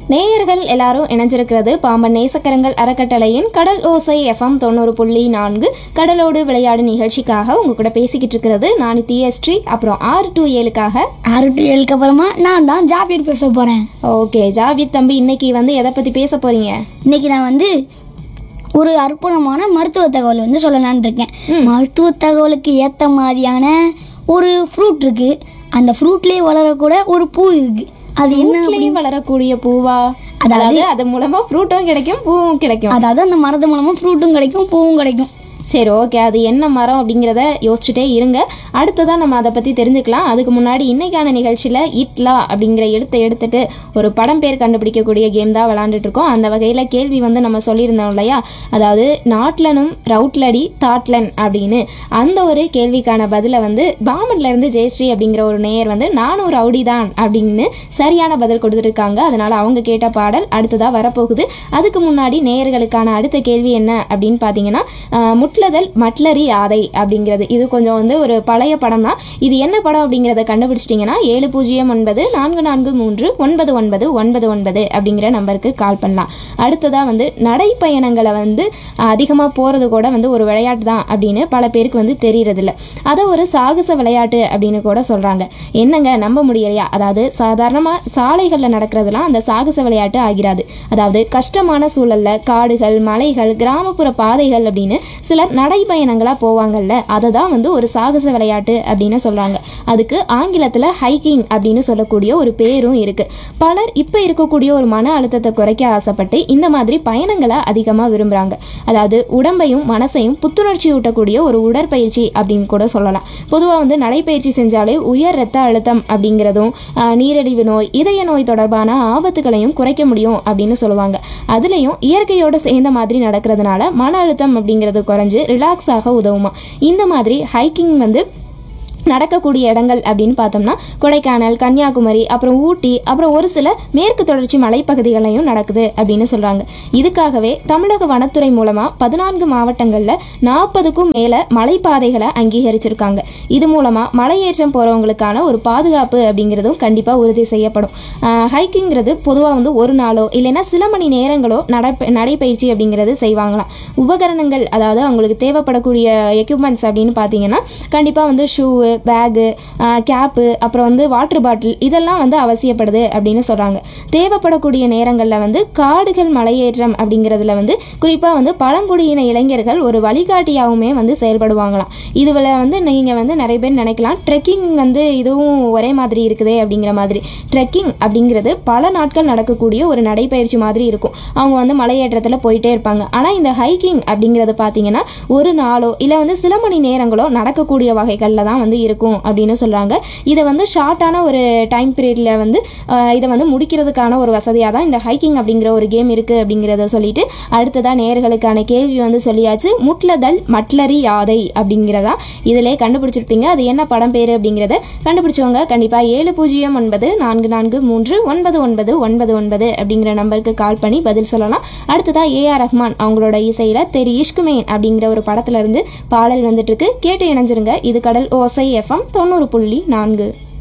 நேயர்கள் எல்லாரும் இணைஞ்சிருக்கிறது பாம்பன் நேசக்கரங்கள் அறக்கட்டளையின் கடல் ஓசை எஃப்எம் தொண்ணூறு புள்ளி நான்கு கடலோடு விளையாடு நிகழ்ச்சிக்காக உங்க கூட பேசிக்கிட்டு இருக்கிறது நான் டிஎஸ்ட்ரி அப்புறம் ஆறு டு ஏழுக்காக ஆறு டு ஏழுக்கு அப்புறமா நான் தான் ஜாபீர் பேச போகிறேன் ஓகே ஜாபித் தம்பி இன்னைக்கு வந்து எதை பத்தி பேச போறீங்க இன்னைக்கு நான் வந்து ஒரு அற்புதமான மருத்துவ தகவல் வந்து சொல்லலாம்னு இருக்கேன் மருத்துவ தகவலுக்கு ஏற்ற மாதிரியான ஒரு ஃப்ரூட் இருக்கு அந்த ஃப்ரூட்லேயே வளரக்கூட ஒரு பூ இருக்கு அது என்ன வீட்லயும் வளரக்கூடிய பூவா அதாவது அது மூலமா ஃப்ரூட்டும் கிடைக்கும் பூவும் கிடைக்கும் அதாவது அந்த மரத்து மூலமாக ஃப்ரூட்டும் கிடைக்கும் பூவும் கிடைக்கும் சரி ஓகே அது என்ன மரம் அப்படிங்கிறத யோசிச்சுட்டே இருங்க அடுத்ததான் நம்ம அதை பற்றி தெரிஞ்சுக்கலாம் அதுக்கு முன்னாடி இன்னைக்கான நிகழ்ச்சியில் இட்லா அப்படிங்கிற எழுத்தை எடுத்துட்டு ஒரு படம் பேர் கண்டுபிடிக்கக்கூடிய கேம் தான் விளாண்டுட்டு இருக்கோம் அந்த வகையில் கேள்வி வந்து நம்ம சொல்லியிருந்தோம் இல்லையா அதாவது நாட்லனும் ரவுட்லடி தாட்லன் அப்படின்னு அந்த ஒரு கேள்விக்கான பதிலை வந்து பாமன்ல இருந்து ஜெயஸ்ரீ அப்படிங்கிற ஒரு நேயர் வந்து நானும் ரவுடி தான் அப்படின்னு சரியான பதில் கொடுத்துருக்காங்க அதனால அவங்க கேட்ட பாடல் அடுத்ததாக வரப்போகுது அதுக்கு முன்னாடி நேயர்களுக்கான அடுத்த கேள்வி என்ன அப்படின்னு பார்த்தீங்கன்னா ஆஹ், முட்லதல் மட்லரி ஆதை அப்படிங்கிறது இது கொஞ்சம் வந்து ஒரு பழைய படம் தான் இது என்ன படம் அப்படிங்கிறத கண்டுபிடிச்சிட்டிங்கன்னா ஏழு பூஜ்ஜியம் ஒன்பது நான்கு நான்கு மூன்று ஒன்பது ஒன்பது ஒன்பது ஒன்பது அப்படிங்கிற நம்பருக்கு கால் பண்ணலாம் அடுத்ததாக வந்து நடைப்பயணங்களை வந்து அதிகமாக போகிறது கூட வந்து ஒரு விளையாட்டு தான் அப்படின்னு பல பேருக்கு வந்து தெரியறதில்ல அதை ஒரு சாகச விளையாட்டு அப்படின்னு கூட சொல்கிறாங்க என்னங்க நம்ப முடியலையா அதாவது சாதாரணமாக சாலைகளில் நடக்கிறதுலாம் அந்த சாகச விளையாட்டு ஆகிறாது அதாவது கஷ்டமான சூழல்ல காடுகள் மலைகள் கிராமப்புற பாதைகள் அப்படின்னு சிலர் நடைப்பயணங்களாக போவாங்கல்ல அதை தான் வந்து ஒரு சாகச விளையாட்டு அப்படின்னு சொல்கிறாங்க அதுக்கு ஆங்கிலத்தில் ஹைக்கிங் அப்படின்னு சொல்லக்கூடிய ஒரு பேரும் இருக்குது பலர் இப்போ இருக்கக்கூடிய ஒரு மன அழுத்தத்தை குறைக்க ஆசைப்பட்டு இந்த மாதிரி பயணங்களை அதிகமாக விரும்புகிறாங்க அதாவது உடம்பையும் மனசையும் புத்துணர்ச்சி ஊட்டக்கூடிய ஒரு உடற்பயிற்சி அப்படின்னு கூட சொல்லலாம் பொதுவாக வந்து நடைப்பயிற்சி செஞ்சாலே உயர் ரத்த அழுத்தம் அப்படிங்கிறதும் ஆஹ், நீரிழிவு நோய் இதய நோய் தொடர்பான ஆபத்துகளையும் குறைக்க முடியும் அப்படின்னு சொல்லுவாங்க அதுலேயும் இயற்கையோட சேர்ந்த மாதிரி நடக்கிறதுனால மன அழுத்தம் அப்படிங்கிறது குறைஞ்சு ரிலாக்ஸ் ஆக உதவுமா இந்த மாதிரி ஹைக்கிங் வந்து நடக்கக்கூடிய இடங்கள் அப்படின்னு பார்த்தோம்னா கொடைக்கானல் கன்னியாகுமரி அப்புறம் ஊட்டி அப்புறம் ஒரு சில மேற்கு தொடர்ச்சி மலைப்பகுதிகளையும் நடக்குது அப்படின்னு சொல்கிறாங்க இதுக்காகவே தமிழக வனத்துறை மூலமாக பதினான்கு மாவட்டங்களில் நாற்பதுக்கும் மேலே மலைப்பாதைகளை அங்கீகரிச்சிருக்காங்க இது மூலமாக மலையேற்றம் போகிறவங்களுக்கான ஒரு பாதுகாப்பு அப்படிங்கிறதும் கண்டிப்பாக உறுதி செய்யப்படும் ஹைக்கிங்கிறது பொதுவாக வந்து ஒரு நாளோ இல்லைன்னா சில மணி நேரங்களோ நடப்ப நடைப்பயிற்சி அப்படிங்கிறது செய்வாங்களாம் உபகரணங்கள் அதாவது அவங்களுக்கு தேவைப்படக்கூடிய எக்யூப்மெண்ட்ஸ் அப்படின்னு பார்த்தீங்கன்னா கண்டிப்பாக வந்து ஷூவு பேகு கேப்பு அப்புறம் வந்து வாட்டர் பாட்டில் இதெல்லாம் வந்து அவசியப்படுது அப்படின்னு சொல்கிறாங்க தேவைப்படக்கூடிய நேரங்களில் வந்து காடுகள் மலையேற்றம் அப்படிங்கிறதுல வந்து குறிப்பாக வந்து பழங்குடியின இளைஞர்கள் ஒரு வழிகாட்டியாகவுமே வந்து செயல்படுவாங்களாம் இதுல வந்து நீங்கள் வந்து நிறைய பேர் நினைக்கலாம் ட்ரெக்கிங் வந்து இதுவும் ஒரே மாதிரி இருக்குதே அப்படிங்கிற மாதிரி ட்ரெக்கிங் அப்படிங்கிறது பல நாட்கள் நடக்கக்கூடிய ஒரு நடைப்பயிற்சி மாதிரி இருக்கும் அவங்க வந்து மலையேற்றத்தில் போயிட்டே இருப்பாங்க ஆனால் இந்த ஹைக்கிங் அப்படிங்கிறது பார்த்தீங்கன்னா ஒரு நாளோ இல்லை வந்து சில மணி நேரங்களோ நடக்கக்கூடிய வகைகளில் தான் வந்து இருக்கும் அப்படின்னு சொல்கிறாங்க இதை வந்து ஷார்ட்டான ஒரு டைம் பீரியடில் வந்து ஆஹ், இதை வந்து முடிக்கிறதுக்கான ஒரு வசதியாக தான் இந்த ஹைக்கிங் அப்படிங்கிற ஒரு கேம் இருக்குது அப்படிங்கிறத சொல்லிட்டு அடுத்ததாக நேர்களுக்கான கேள்வி வந்து சொல்லியாச்சு முட்லதல் மட்லரி யாதை அப்படிங்கிறதா இதிலே கண்டுபிடிச்சிருப்பீங்க அது என்ன படம் பேர் அப்படிங்கிறத கண்டுபிடிச்சவங்க கண்டிப்பாக ஏழு பூஜ்ஜியம் ஒன்பது நான்கு நான்கு மூன்று ஒன்பது ஒன்பது ஒன்பது ஒன்பது அப்படிங்கிற நம்பருக்கு கால் பண்ணி பதில் சொல்லலாம் அடுத்ததாக ஏஆர் ரஹ்மான் அவங்களோட இசையில் தெரி இஷ்குமேன் அப்படிங்கிற ஒரு படத்துல இருந்து பாடல் வந்துட்டு இருக்கு கேட்டு இணைஞ்சிருங்க இது கடல் ஓசை எஃப்எம் தொண்ணூறு புள்ளி நான்கு